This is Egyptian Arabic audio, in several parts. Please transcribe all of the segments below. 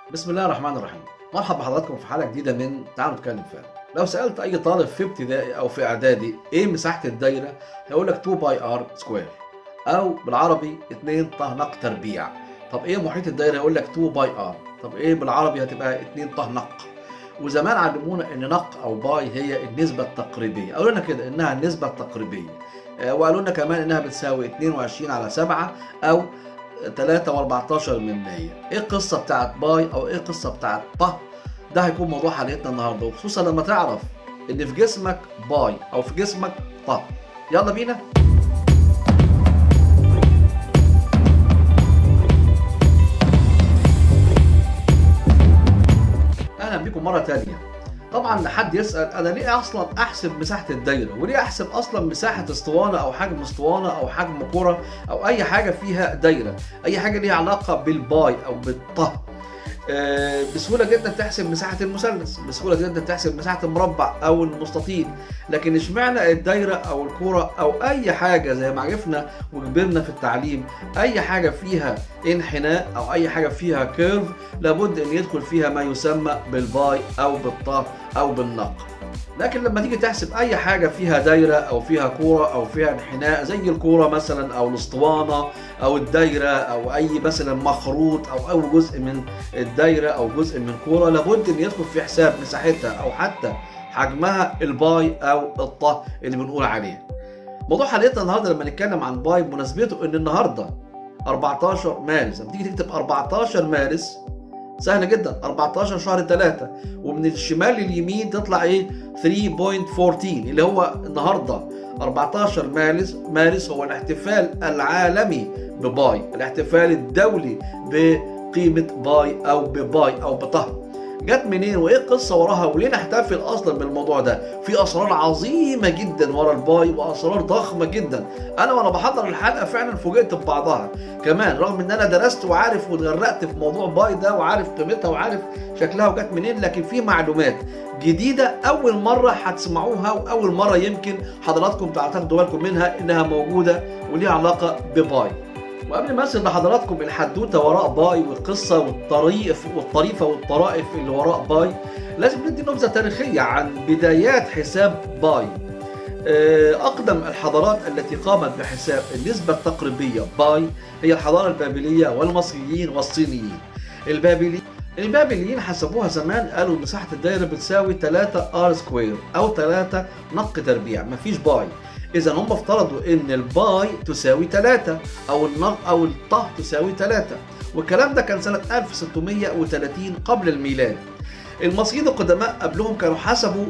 بسم الله الرحمن الرحيم مرحبا بحضراتكم في حلقه جديده من تعالوا نتكلم فيها لو سالت اي طالب في ابتدائي او في اعدادي ايه مساحه الدايره هيقول لك 2 باي ار سكوير او بالعربي 2 طه نق تربيع طب ايه محيط الدايره يقول لك 2 باي ار طب ايه بالعربي هتبقى 2 طه نق وزمان علمونا ان نق او باي هي النسبه التقريبيه قالوا لنا كده انها النسبه التقريبيه آه، وقالوا لنا كمان انها بتساوي 22 على 7 او 3 و14 من 100 ايه القصه بتاعت باي او ايه القصه بتاعت طه ده هيكون موضوع حلقتنا النهارده وخصوصا لما تعرف ان في جسمك باي او في جسمك طه يلا بينا اهلا بكم مره تانية طبعا لحد يسال انا ليه اصلا احسب مساحه الدايره وليه احسب اصلا مساحه اسطوانه او حجم اسطوانه او حجم كره او اي حاجه فيها دايره اي حاجه ليها علاقه بالباي او بالطه آه، بسهوله جدا تحسب مساحه المثلث بسهوله جدا تحسب مساحه المربع او المستطيل لكن اشمعنى الدايره او الكره او اي حاجه زي ما عرفنا وكبرنا في التعليم اي حاجه فيها انحناء او اي حاجه فيها كيرف لابد ان يدخل فيها ما يسمى بالباي او بالطه او بالنق لكن لما تيجي تحسب اي حاجه فيها دايره او فيها كوره او فيها انحناء زي الكوره مثلا او الاسطوانه او الدايره او اي مثلا مخروط او اي جزء من الدايره او جزء من كوره لابد ان يدخل في حساب مساحتها او حتى حجمها الباي او الطه اللي بنقول عليه موضوع حلقتنا النهارده لما نتكلم عن باي بمناسبته ان النهارده 14 مارس لما تيجي تكتب 14 مارس سهل جدا 14 شهر 3 ومن الشمال لليمين تطلع ايه 3.14 اللي هو النهارده 14 مارس مارس هو الاحتفال العالمي بباي الاحتفال الدولي بقيمة باي او بباي او بطه جت منين وايه القصه وراها وليه نحتفل اصلا بالموضوع ده في اسرار عظيمه جدا ورا الباي واسرار ضخمه جدا انا وانا بحضر الحلقه فعلا فوجئت ببعضها كمان رغم ان انا درست وعارف واتغرقت في موضوع باي ده وعارف قيمتها وعارف شكلها وجت منين لكن في معلومات جديده اول مره هتسمعوها واول مره يمكن حضراتكم تاخدوا بالكم منها انها موجوده وليها علاقه بباي وقبل ما اسال لحضراتكم الحدوته وراء باي والقصه والطريف والطريفه والطرائف اللي وراء باي لازم ندي نبذه تاريخيه عن بدايات حساب باي آه، اقدم الحضارات التي قامت بحساب النسبه التقريبيه باي هي الحضاره البابليه والمصريين والصينيين البابلي البابليين حسبوها زمان قالوا مساحه الدايره بتساوي 3 ار سكوير او 3 نق تربيع مفيش باي اذا هم افترضوا ان الباي تساوي 3 او النق او الطه تساوي 3 والكلام ده كان سنه 1630 قبل الميلاد المصريين القدماء قبلهم كانوا حسبوا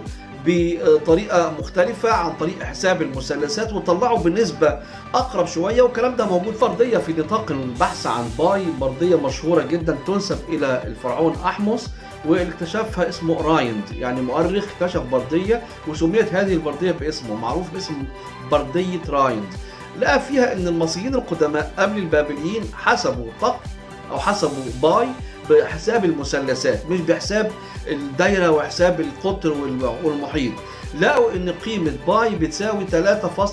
بطريقه مختلفه عن طريق حساب المثلثات وطلعوا بنسبه اقرب شويه والكلام ده موجود فرضيه في نطاق البحث عن باي برديه مشهوره جدا تنسب الى الفرعون احمس واللي اكتشفها اسمه رايند يعني مؤرخ اكتشف برديه وسميت هذه البرديه باسمه معروف باسم برديه رايند لقى فيها ان المصريين القدماء قبل البابليين حسبوا طق او حسبوا باي بحساب المثلثات مش بحساب الدايره وحساب القطر والم- والمحيط لقوا ان قيمه باي بتساوي 3.16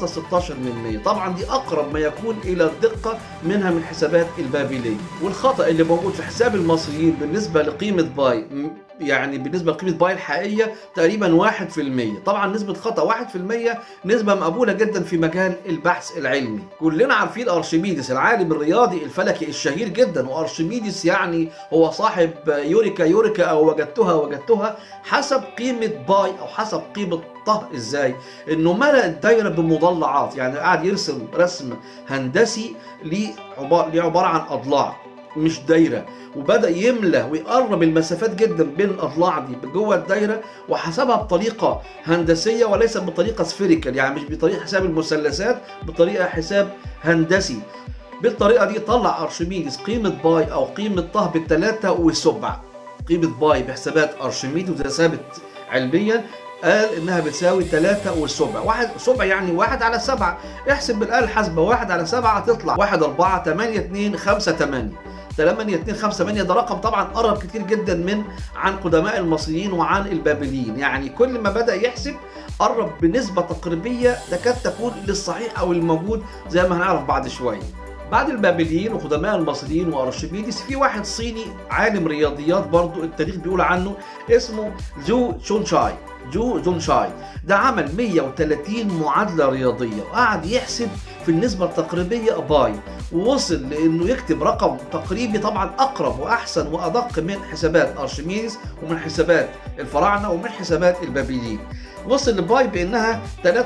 من 100 طبعا دي اقرب ما يكون الى الدقه منها من حسابات البابليه والخطا اللي موجود في حساب المصريين بالنسبه لقيمه باي م- يعني بالنسبه لقيمه باي الحقيقيه تقريبا 1% طبعا نسبه خطا 1% نسبه مقبوله جدا في مجال البحث العلمي كلنا عارفين ارشميدس العالم الرياضي الفلكي الشهير جدا وارشميدس يعني هو صاحب يوريكا يوريكا او وجدتها وجدتها حسب قيمه باي او حسب قيمه طه ازاي انه ملأ الدايره بمضلعات يعني قاعد يرسم رسم هندسي ليه عباره ليه عباره عن اضلاع مش دايره وبدا يملى ويقرب المسافات جدا بين الاضلاع دي جوه الدايره وحسبها بطريقه هندسيه وليس بطريقه سفيريكال يعني مش بطريقه حساب المثلثات بطريقه حساب هندسي بالطريقه دي طلع ارشميدس قيمه باي او قيمه طه بالثلاثه والسبع قيمه باي بحسابات ارشميدس وده ثابت علميا قال انها بتساوي 3 والسبع واحد سبع يعني واحد على سبعة احسب بالاله الحاسبه واحد على سبعة تطلع واحد 4 8 2 5 8 8 2 5 8 ده رقم طبعا قرب كتير جدا من عن قدماء المصريين وعن البابليين يعني كل ما بدا يحسب قرب بنسبه تقريبيه تكاد تكون للصحيح او الموجود زي ما هنعرف بعد شويه بعد البابليين وقدماء المصريين وارشميدس في واحد صيني عالم رياضيات برضو التاريخ بيقول عنه اسمه جو شونشاي جو جونشاي ده عمل 130 معادلة رياضية وقعد يحسب في النسبة التقريبية باي ووصل لانه يكتب رقم تقريبي طبعا اقرب واحسن وادق من حسابات ارشميدس ومن حسابات الفراعنه ومن حسابات البابليين وصل لباي بانها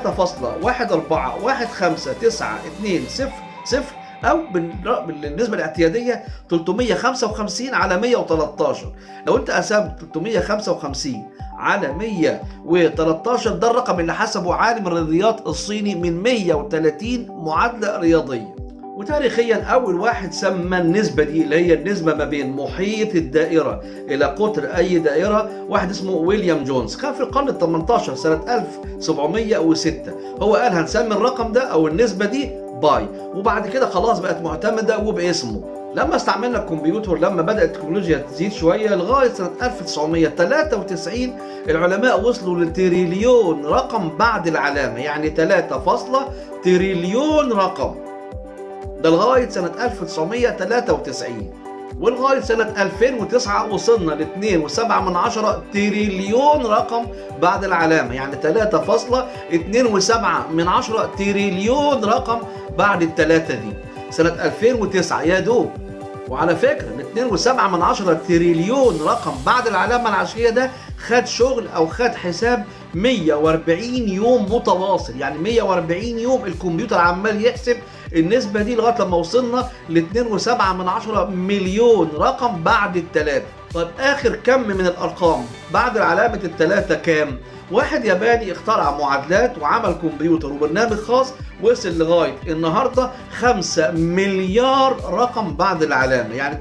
3.141592 او بالنسبه الاعتياديه 355 على 113 لو انت قسمت 355 على 113 ده الرقم اللي حسبه عالم الرياضيات الصيني من 130 معادله رياضيه وتاريخيا اول واحد سمى النسبه دي اللي هي النسبه ما بين محيط الدائره الى قطر اي دائره واحد اسمه ويليام جونز كان في القرن ال 18 سنه 1706 هو قال هنسمي الرقم ده او النسبه دي باي وبعد كده خلاص بقت معتمده وباسمه لما استعملنا الكمبيوتر لما بدات التكنولوجيا تزيد شويه لغايه سنه 1993 العلماء وصلوا لتريليون رقم بعد العلامه يعني 3 فاصلة تريليون رقم ده لغايه سنه 1993 ولغايه سنه 2009 وصلنا ل 2.7 من عشرة تريليون رقم بعد العلامه يعني 3.27 من عشرة تريليون رقم بعد الثلاثه دي سنه 2009 يا دوب وعلى فكره ال 2.7 من عشرة تريليون رقم بعد العلامه العشريه ده خد شغل او خد حساب 140 يوم متواصل يعني 140 يوم الكمبيوتر عمال يحسب النسبة دي لغاية لما وصلنا ل 2.7 من عشرة مليون رقم بعد الثلاثة طيب آخر كم من الأرقام بعد علامة الثلاثة كام؟ واحد ياباني اخترع معادلات وعمل كمبيوتر وبرنامج خاص وصل لغاية النهاردة 5 مليار رقم بعد العلامة يعني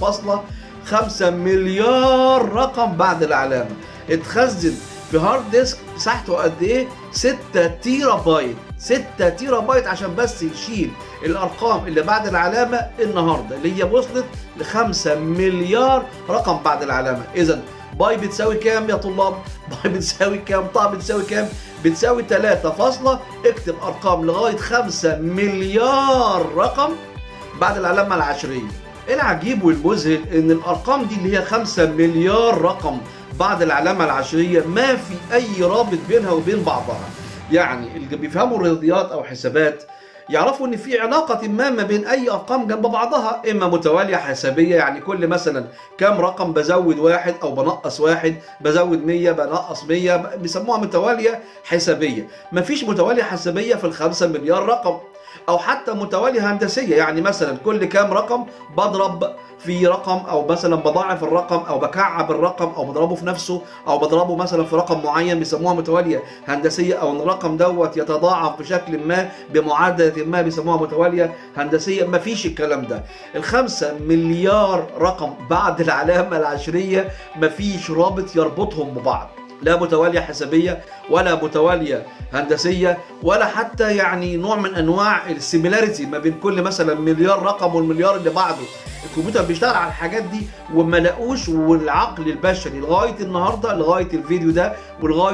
3.5 مليار رقم بعد العلامة اتخزن في هارد ديسك مساحته قد ايه 6 تيرا بايت 6 تيرا بايت عشان بس يشيل الارقام اللي بعد العلامه النهارده اللي هي وصلت ل 5 مليار رقم بعد العلامه اذا باي بتساوي كام يا طلاب باي بتساوي كام طا بتساوي كام بتساوي 3 فاصلة اكتب ارقام لغايه 5 مليار رقم بعد العلامه العشريه العجيب والمذهل ان الارقام دي اللي هي 5 مليار رقم بعد العلامة العشرية ما في أي رابط بينها وبين بعضها يعني اللي بيفهموا رياضيات أو حسابات يعرفوا ان في علاقة ما ما بين اي ارقام جنب بعضها اما متوالية حسابية يعني كل مثلا كام رقم بزود واحد او بنقص واحد بزود 100 بنقص 100 بيسموها متوالية حسابية مفيش متوالية حسابية في الخمسة مليار رقم او حتى متوالية هندسية يعني مثلا كل كام رقم بضرب في رقم او مثلا بضاعف الرقم او بكعب الرقم او بضربه في نفسه او بضربه مثلا في رقم معين بيسموها متواليه هندسيه او ان الرقم دوت يتضاعف بشكل ما بمعادله ما بيسموها متواليه هندسيه ما فيش الكلام ده الخمسة مليار رقم بعد العلامه العشريه ما فيش رابط يربطهم ببعض لا متوالية حسابية ولا متوالية هندسية ولا حتى يعني نوع من أنواع السيميلاريتي ما بين كل مثلا مليار رقم والمليار اللي بعده الكمبيوتر بيشتغل على الحاجات دي وما لقوش والعقل البشري لغايه النهارده لغايه الفيديو ده ولغايه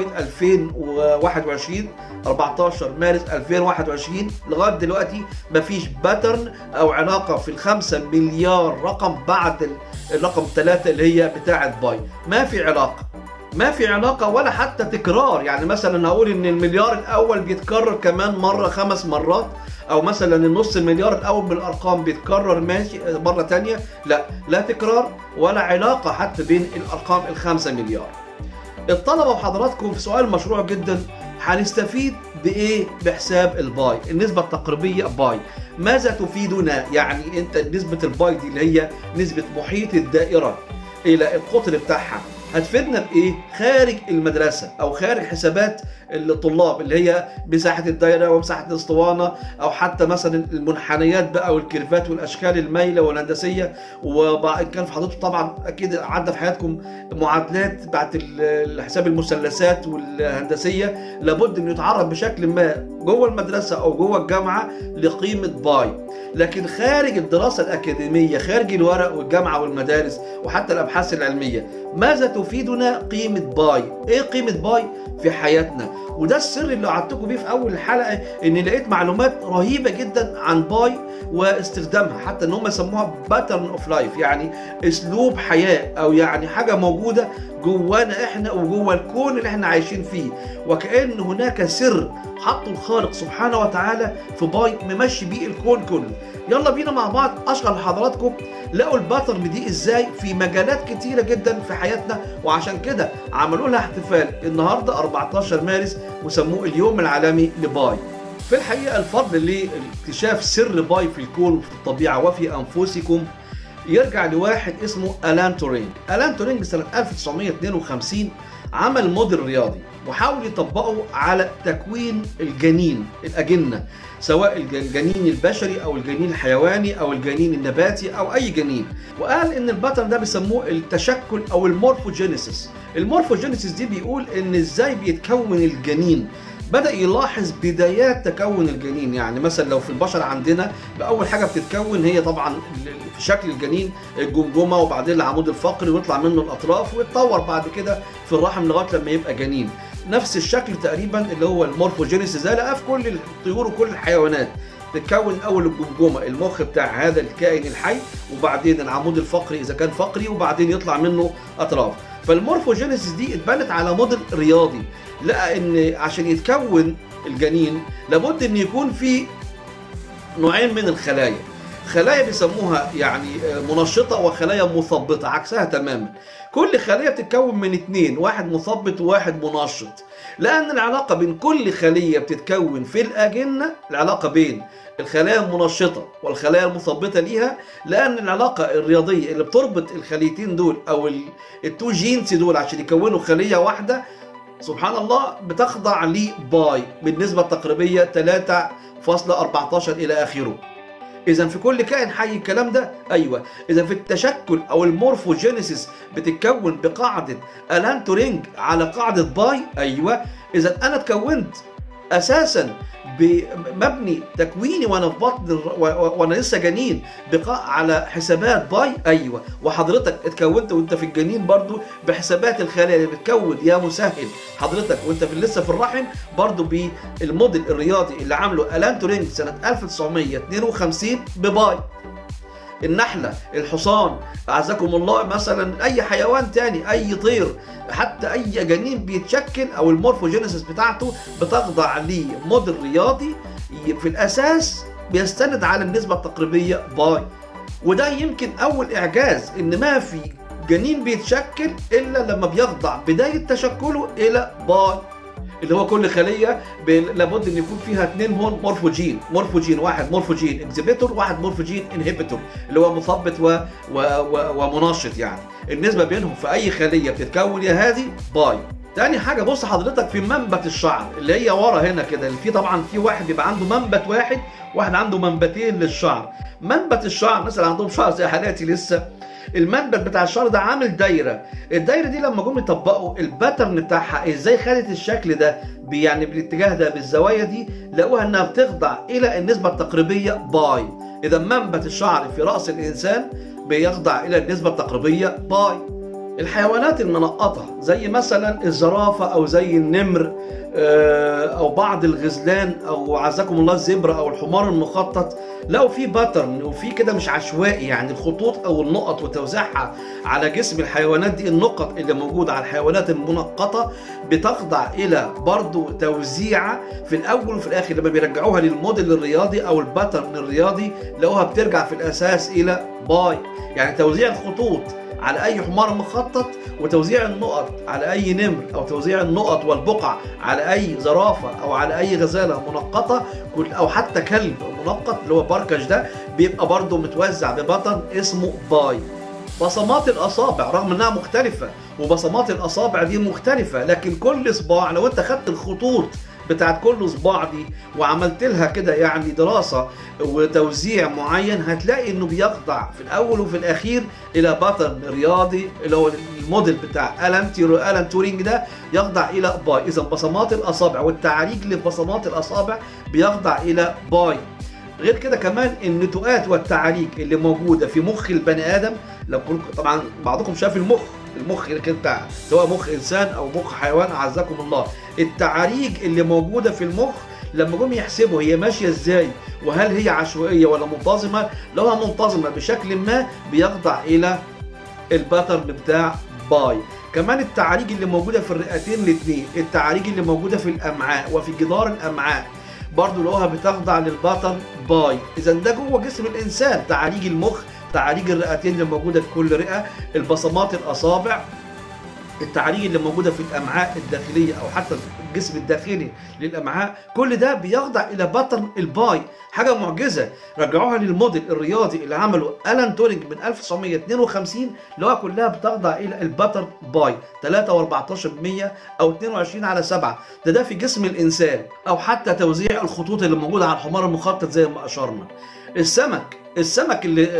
2021 14 مارس 2021 لغايه دلوقتي مفيش باترن او علاقه في الخمسة مليار رقم بعد الرقم ثلاثة اللي هي بتاعه باي ما في علاقه ما في علاقة ولا حتى تكرار يعني مثلا هقول ان المليار الاول بيتكرر كمان مرة خمس مرات او مثلا النص مليار الاول من الارقام بيتكرر ماشي مرة تانية لا لا تكرار ولا علاقة حتى بين الارقام الخمسة مليار الطلبة وحضراتكم في سؤال مشروع جدا هنستفيد بايه بحساب الباي النسبة التقريبية باي ماذا تفيدنا يعني انت نسبة الباي دي اللي هي نسبة محيط الدائرة الى القطر بتاعها هتفيدنا بايه خارج المدرسه او خارج حسابات الطلاب اللي هي مساحه الدايره ومساحه الاسطوانه او حتى مثلا المنحنيات بقى والكيرفات والاشكال المايله والهندسيه وإن كان في حضرتك طبعا اكيد عدى في حياتكم معادلات بتاعت حساب المثلثات والهندسيه لابد انه يتعرض بشكل ما جوه المدرسه او جوه الجامعه لقيمه باي لكن خارج الدراسه الاكاديميه خارج الورق والجامعه والمدارس وحتى الابحاث العلميه ماذا تفيدنا قيمه باي ايه قيمه باي في حياتنا وده السر اللي قعدتكم بيه في اول الحلقه اني لقيت معلومات رهيبه جدا عن باي واستخدامها حتى ان هم يسموها باترن اوف لايف يعني اسلوب حياه او يعني حاجه موجوده جوانا احنا وجوه الكون اللي احنا عايشين فيه وكأن هناك سر حطه الخالق سبحانه وتعالى في باي ممشي بيه الكون كله يلا بينا مع بعض اشغل لحضراتكم لقوا الباترن دي ازاي في مجالات كتيره جدا في حياتنا وعشان كده عملوا لها احتفال النهارده 14 مارس وسموه اليوم العالمي لباي في الحقيقه الفضل لاكتشاف سر باي في الكون وفي الطبيعه وفي انفسكم يرجع لواحد اسمه الان تورينج الان تورينج سنه 1952 عمل موديل رياضي وحاول يطبقه على تكوين الجنين الاجنه سواء الجنين البشري او الجنين الحيواني او الجنين النباتي او اي جنين وقال ان الباترن ده بيسموه التشكل او المورفوجينيسيس المورفوجينيسيس دي بيقول ان ازاي بيتكون الجنين بدا يلاحظ بدايات تكون الجنين يعني مثلا لو في البشر عندنا باول حاجه بتتكون هي طبعا في شكل الجنين الجمجمه وبعدين العمود الفقري ويطلع منه الاطراف ويتطور بعد كده في الرحم لغايه لما يبقى جنين نفس الشكل تقريبا اللي هو المورفوجينيسيس ده لقاه في كل الطيور وكل الحيوانات تتكون اول الجمجمه المخ بتاع هذا الكائن الحي وبعدين العمود الفقري اذا كان فقري وبعدين يطلع منه اطراف فالمورفوجينيسيس دي اتبنت على موديل رياضي لقى ان عشان يتكون الجنين لابد ان يكون في نوعين من الخلايا خلايا بيسموها يعني منشطه وخلايا مثبطه عكسها تماما كل خليه بتتكون من اثنين واحد مثبط وواحد منشط لان العلاقه بين كل خليه بتتكون في الاجنه العلاقه بين الخلايا المنشطه والخلايا المثبطه ليها لان العلاقه الرياضيه اللي بتربط الخليتين دول او التو جينز دول عشان يكونوا خليه واحده سبحان الله بتخضع لباي بالنسبه التقريبيه 3.14 الى اخره اذا في كل كائن حي الكلام ده ايوه اذا في التشكل او المورفوجينيسيس بتتكون بقاعده الان تورينج على قاعده باي ايوه اذا انا اتكونت اساسا مبني تكويني وانا في بطن وانا لسه جنين بقاء على حسابات باي ايوه وحضرتك اتكونت وانت في الجنين برضو بحسابات الخلايا اللي بتكون يا مسهل حضرتك وانت في لسه في الرحم برضو بالموديل الرياضي اللي عامله الان تورينج سنه 1952 بباي النحلة الحصان أعزكم الله مثلا أي حيوان تاني أي طير حتى أي جنين بيتشكل أو المورفوجينيسيس بتاعته بتخضع لموديل رياضي في الأساس بيستند على النسبة التقريبية باي وده يمكن أول إعجاز إن ما في جنين بيتشكل إلا لما بيخضع بداية تشكله إلى باي اللي هو كل خليه لابد ان يكون فيها اثنين هون مورفوجين مورفوجين واحد مورفوجين اكزيبيتور واحد مورفوجين انهبيتور اللي هو مثبط و... و... و... ومنشط يعني النسبه بينهم في اي خليه بتتكون يا هذه باي تاني حاجه بص حضرتك في منبت الشعر اللي هي ورا هنا كده اللي في طبعا في واحد بيبقى عنده منبت واحد واحد عنده منبتين للشعر منبت الشعر مثلا عندهم شعر زي حالاتي لسه المنبت بتاع الشعر ده عامل دايره الدايره دي لما جم يطبقوا الباترن بتاعها ازاي خدت الشكل ده يعني بالاتجاه ده بالزوايا دي لقوها انها بتخضع الى النسبه التقريبيه باي اذا منبت الشعر في راس الانسان بيخضع الى النسبه التقريبيه باي الحيوانات المنقطة زي مثلا الزرافة أو زي النمر أو بعض الغزلان أو عزكم الله الزبرة أو الحمار المخطط لقوا في باترن وفي كده مش عشوائي يعني الخطوط أو النقط وتوزيعها على جسم الحيوانات دي النقط اللي موجودة على الحيوانات المنقطة بتخضع إلى برضو توزيعة في الأول وفي الآخر لما بيرجعوها للموديل الرياضي أو الباترن الرياضي لقوها بترجع في الأساس إلى باي يعني توزيع الخطوط على اي حمار مخطط وتوزيع النقط على اي نمر او توزيع النقط والبقع على اي زرافه او على اي غزاله منقطه او حتى كلب منقط اللي هو باركش ده بيبقى برضه متوزع ببطن اسمه باي بصمات الاصابع رغم انها مختلفه وبصمات الاصابع دي مختلفه لكن كل صباع لو انت خدت الخطوط بتاعت كل صباع دي وعملت لها كده يعني دراسة وتوزيع معين هتلاقي انه بيخضع في الاول وفي الاخير الى باترن رياضي اللي هو الموديل بتاع الان تيرو الان تورينج ده يخضع الى باي اذا بصمات الاصابع والتعريج لبصمات الاصابع بيخضع الى باي غير كده كمان النتوءات والتعاريج اللي موجوده في مخ البني ادم لو كلكم طبعا بعضكم شاف المخ المخ اللي بتاع سواء مخ انسان او مخ حيوان اعزكم الله التعاريج اللي موجوده في المخ لما جم يحسبوا هي ماشيه ازاي وهل هي عشوائيه ولا منتظمه لو هي منتظمه بشكل ما بيخضع الى الباترن بتاع باي كمان التعاريج اللي موجوده في الرئتين الاثنين التعاريج اللي موجوده في الامعاء وفي جدار الامعاء برضه لقوها بتخضع للباترن باي اذا ده جوه جسم الانسان تعاريج المخ تعاريج الرئتين اللي موجوده في كل رئه البصمات الاصابع التعاريج اللي موجوده في الامعاء الداخليه او حتى الجسم الداخلي للامعاء كل ده بيخضع الى باترن الباي حاجه معجزه رجعوها للموديل الرياضي اللي عمله الان تورينج من 1952 اللي هو كلها بتخضع الى الباترن باي 3 و14 او 22 على 7 ده ده في جسم الانسان او حتى توزيع الخطوط اللي موجوده على الحمار المخطط زي ما اشرنا السمك السمك اللي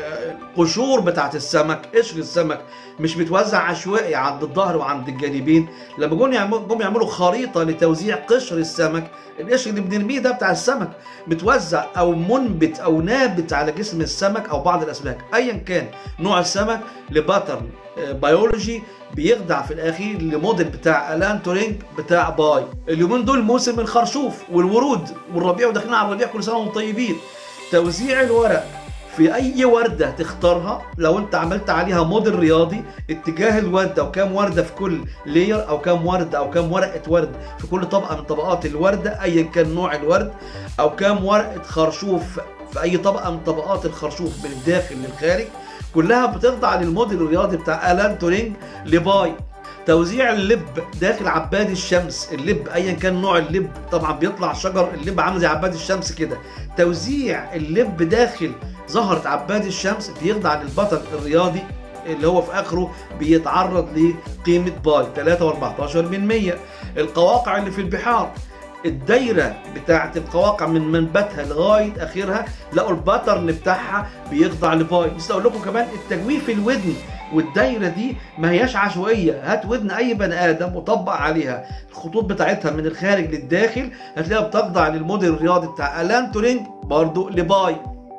القشور بتاعت السمك قشر السمك مش بتوزع عشوائي عند الظهر وعند الجانبين لما جم يعملوا جم يعملوا خريطه لتوزيع قشر السمك القشر اللي بنرميه ده بتاع السمك متوزع او منبت او نابت على جسم السمك او بعض الاسماك ايا كان نوع السمك لباترن بيولوجي بيخضع في الاخير لموديل بتاع الان تورينج بتاع باي اليومين دول موسم الخرشوف والورود والربيع وداخلين على الربيع كل سنه وانتم طيبين توزيع الورق في اي ورده تختارها لو انت عملت عليها موديل رياضي اتجاه الورده وكام ورده في كل لير او كام ورده او كام ورقه ورد في كل طبقه من طبقات الورده ايا كان نوع الورد او كام ورقه خرشوف في اي طبقه من طبقات الخرشوف من الداخل للخارج كلها بتخضع للموديل الرياضي بتاع الان تورينج لباي توزيع اللب داخل عباد الشمس اللب ايا كان نوع اللب طبعا بيطلع شجر اللب عامل زي عباد الشمس كده توزيع اللب داخل زهرة عباد الشمس بيخضع للبطل الرياضي اللي هو في اخره بيتعرض لقيمة باي 3 و14 من 100 القواقع اللي في البحار الدايرة بتاعت القواقع من منبتها لغاية اخرها لقوا الباترن بتاعها بيخضع لباي بس اقول لكم كمان التجويف الودني والدايره دي ما هياش عشوائيه هات ودن اي بني ادم وطبق عليها الخطوط بتاعتها من الخارج للداخل هتلاقيها بتخضع للموديل الرياضي بتاع الان تورينج برضه لباي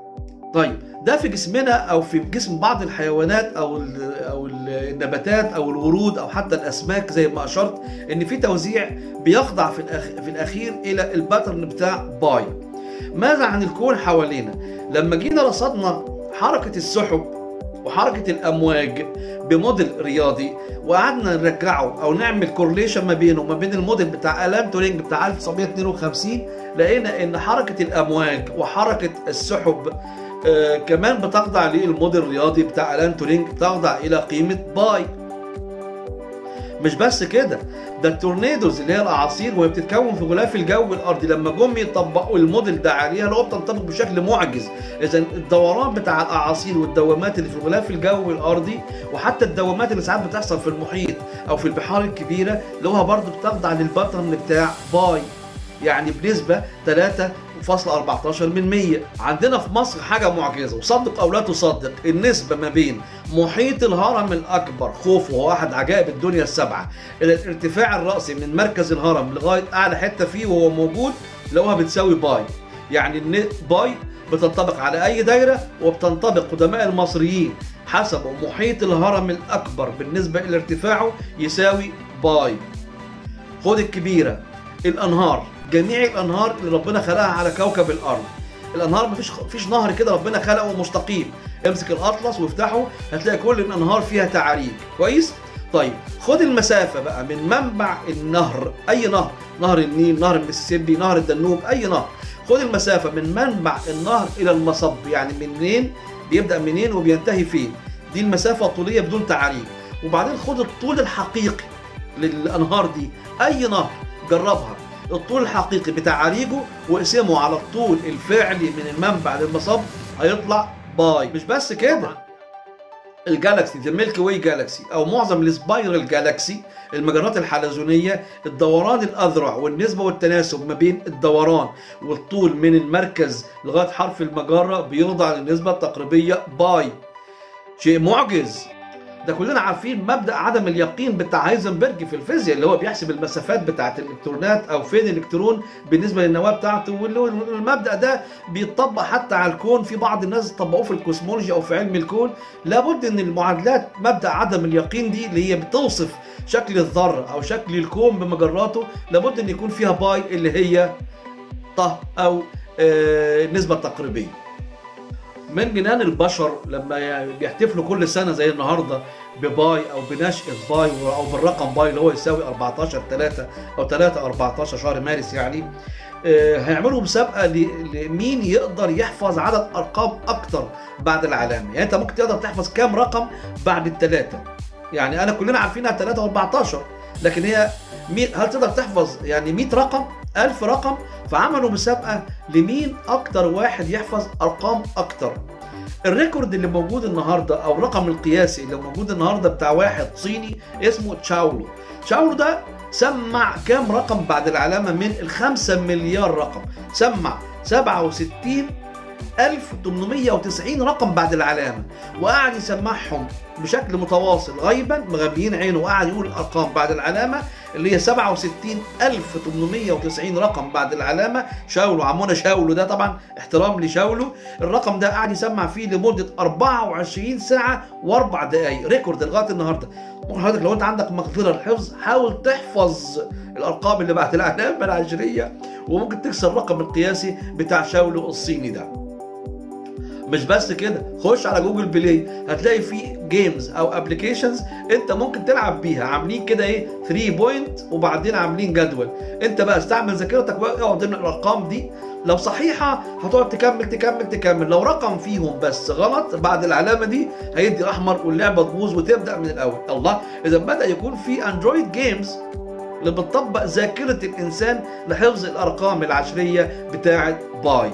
طيب ده في جسمنا او في جسم بعض الحيوانات او او النباتات او الورود او حتى الاسماك زي ما اشرت ان في توزيع بيخضع في الأخ... في الاخير الى الباترن بتاع باي ماذا عن الكون حوالينا لما جينا رصدنا حركه السحب وحركه الامواج بموديل رياضي وقعدنا نرجعه او نعمل كورليشن ما بينه وما بين الموديل بتاع الان تورينج بتاع 1952 لقينا ان حركه الامواج وحركه السحب آه كمان بتخضع للموديل الرياضي بتاع الان تورينج بتخضع الى قيمه باي مش بس كده ده التورنيدوز اللي هي الاعاصير وهي بتتكون في غلاف الجو الارضي لما جم يطبقوا الموديل ده عليها اللي هو بتنطبق بشكل معجز اذا الدوران بتاع الاعاصير والدوامات اللي في غلاف الجو الارضي وحتى الدوامات اللي ساعات بتحصل في المحيط او في البحار الكبيره اللي هو برضه بتخضع للباترن بتاع باي يعني بنسبه 3.14 من 100 عندنا في مصر حاجة معجزة وصدق أو لا تصدق النسبة ما بين محيط الهرم الأكبر خوف وهو أحد عجائب الدنيا السبعة إلى الارتفاع الرأسي من مركز الهرم لغاية أعلى حتة فيه وهو موجود لقوها بتساوي باي يعني باي بتنطبق على أي دايرة وبتنطبق قدماء المصريين حسبوا محيط الهرم الأكبر بالنسبة إلى ارتفاعه يساوي باي خد الكبيرة الأنهار جميع الانهار اللي ربنا خلقها على كوكب الارض الانهار مفيش فيش نهر كده ربنا خلقه مستقيم امسك الاطلس وافتحه هتلاقي كل الانهار فيها تعاريج كويس طيب خد المسافه بقى من منبع النهر اي نهر نهر النيل نهر المسيسيبي نهر الدنوب اي نهر خد المسافه من منبع النهر الى المصب يعني منين بيبدا منين وبينتهي فين دي المسافه الطوليه بدون تعاريج وبعدين خد الطول الحقيقي للانهار دي اي نهر جربها الطول الحقيقي بتاع عريجه واقسمه على الطول الفعلي من المنبع للمصب هيطلع باي مش بس كده الجالاكسي ذا ميلكي واي جالاكسي او معظم السبايرال جالاكسي المجرات الحلزونيه الدوران الاذرع والنسبه والتناسب ما بين الدوران والطول من المركز لغايه حرف المجره بيخضع للنسبه التقريبيه باي شيء معجز ده كلنا عارفين مبدا عدم اليقين بتاع هايزنبرج في الفيزياء اللي هو بيحسب المسافات بتاعه الالكترونات او فين الالكترون بالنسبه للنواه بتاعته والمبدا ده بيتطبق حتى على الكون في بعض الناس طبقوه في الكوسمولوجيا او في علم الكون لابد ان المعادلات مبدا عدم اليقين دي اللي هي بتوصف شكل الذره او شكل الكون بمجراته لابد ان يكون فيها باي اللي هي ط او آه، النسبه التقريبيه من جنان البشر لما بيحتفلوا كل سنه زي النهارده بباي او بنشأة باي او بالرقم باي اللي هو يساوي 14 3 او 3 14 شهر مارس يعني آه، هيعملوا مسابقه ل- لمين يقدر يحفظ عدد ارقام اكتر بعد العلامه يعني انت ممكن تقدر تحفظ كام رقم بعد الثلاثه يعني انا كلنا عارفينها 3 و14 لكن هي مي- هل تقدر تحفظ يعني 100 رقم 1000 رقم فعملوا مسابقه لمين اكتر واحد يحفظ ارقام اكتر الريكورد اللي موجود النهارده او الرقم القياسي اللي موجود النهارده بتاع واحد صيني اسمه تشاولو تشاولو ده سمع كام رقم بعد العلامه من الخمسة مليار رقم سمع 67 1890 رقم بعد العلامه وقعد يسمعهم بشكل متواصل غيبا مغميين عينه وقعد يقول الارقام بعد العلامه اللي هي 67890 رقم بعد العلامه شاولو عمونا شاولو ده طبعا احترام لشاولو الرقم ده قعد يسمع فيه لمده 24 ساعه واربع دقائق ريكورد لغايه النهارده ممكن حضرتك لو انت عندك مقدره الحفظ حاول تحفظ الارقام اللي بعد العلامه العشريه وممكن تكسر الرقم القياسي بتاع شاولو الصيني ده مش بس كده خش على جوجل بلاي هتلاقي فيه جيمز او ابلكيشنز انت ممكن تلعب بيها عاملين كده ايه 3 بوينت وبعدين عاملين جدول انت بقى استعمل ذاكرتك بقى اقعد ضمن الارقام دي لو صحيحه هتقعد تكمل تكمل تكمل لو رقم فيهم بس غلط بعد العلامه دي هيدي احمر واللعبه تبوظ وتبدا من الاول الله اذا بدا يكون في اندرويد جيمز اللي بتطبق ذاكره الانسان لحفظ الارقام العشريه بتاعه باي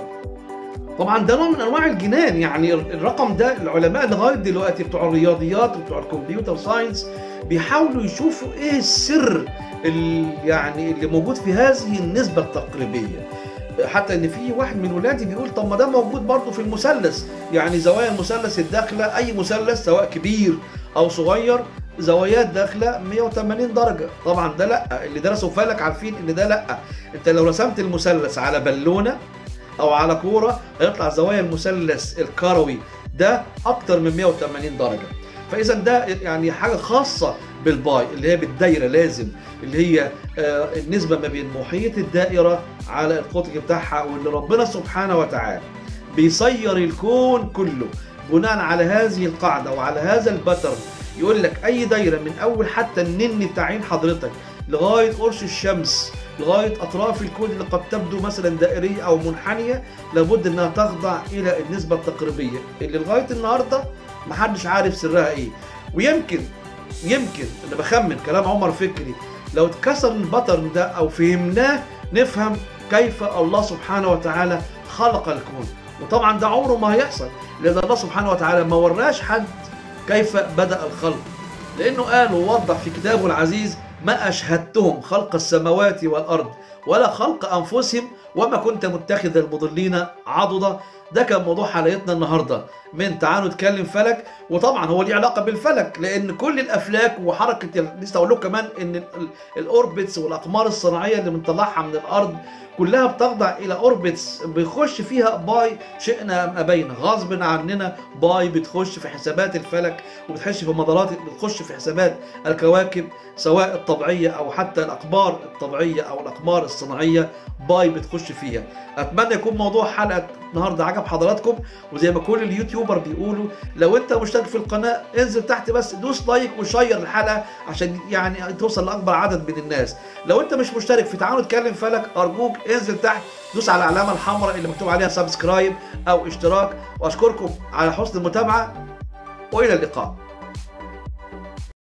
طبعا ده نوع من انواع الجنان يعني الرقم ده العلماء لغايه دلوقتي بتوع الرياضيات وبتوع الكمبيوتر ساينس بيحاولوا يشوفوا ايه السر ال- يعني اللي موجود في هذه النسبه التقريبيه حتى ان في واحد من ولادي بيقول طب ما ده موجود برضه في المثلث يعني زوايا المثلث الداخله اي مثلث سواء كبير او صغير زوايات داخله 180 درجه طبعا ده لا اللي درسوا فلك عارفين ان ده لا انت لو رسمت المثلث على بالونه او على كوره هيطلع زوايا المثلث الكروي ده اكتر من 180 درجه فاذا ده يعني حاجه خاصه بالباي اللي هي بالدايره لازم اللي هي آه، النسبه ما بين محيط الدائره على القطر بتاعها واللي ربنا سبحانه وتعالى بيسير الكون كله بناء على هذه القاعده وعلى هذا البتر يقول لك اي دايره من اول حتى النن بتاع عين حضرتك لغايه قرش الشمس لغايه اطراف الكون اللي قد تبدو مثلا دائريه او منحنيه لابد انها تخضع الى النسبه التقريبيه اللي لغايه النهارده محدش عارف سرها ايه ويمكن يمكن انا بخمن كلام عمر فكري لو اتكسر البطن ده او فهمناه نفهم كيف الله سبحانه وتعالى خلق الكون وطبعا ده عمره ما هيحصل لان الله سبحانه وتعالى ما وراش حد كيف بدا الخلق لانه قال ووضح في كتابه العزيز ما اشهدتهم خلق السماوات والارض ولا خلق انفسهم وما كنت متخذ المضلين عضدا ده كان موضوع حلقتنا النهارده من تعالوا نتكلم فلك وطبعا هو ليه علاقه بالفلك لان كل الافلاك وحركه ال- لسه اقول لكم كمان ان ال- ال- الاوربتس والاقمار الصناعيه اللي بنطلعها من الارض كلها بتخضع الى اوربتس بيخش فيها باي شئنا ام ابينا غصب عننا باي بتخش في حسابات الفلك وبتخش في مدارات بتخش في حسابات الكواكب سواء الطبيعيه او حتى الاقمار الطبيعيه او الاقمار الصناعيه باي بتخش فيها اتمنى يكون موضوع حلقه النهارده عجب حضراتكم وزي ما كل اليوتيوبر بيقولوا لو انت مشترك في القناه انزل تحت بس دوس لايك وشير الحلقه عشان يعني توصل لاكبر عدد من الناس لو انت مش مشترك في تعالوا نتكلم فلك ارجوك انزل تحت دوس على العلامه الحمراء اللي مكتوب عليها سبسكرايب او اشتراك واشكركم على حسن المتابعه والى اللقاء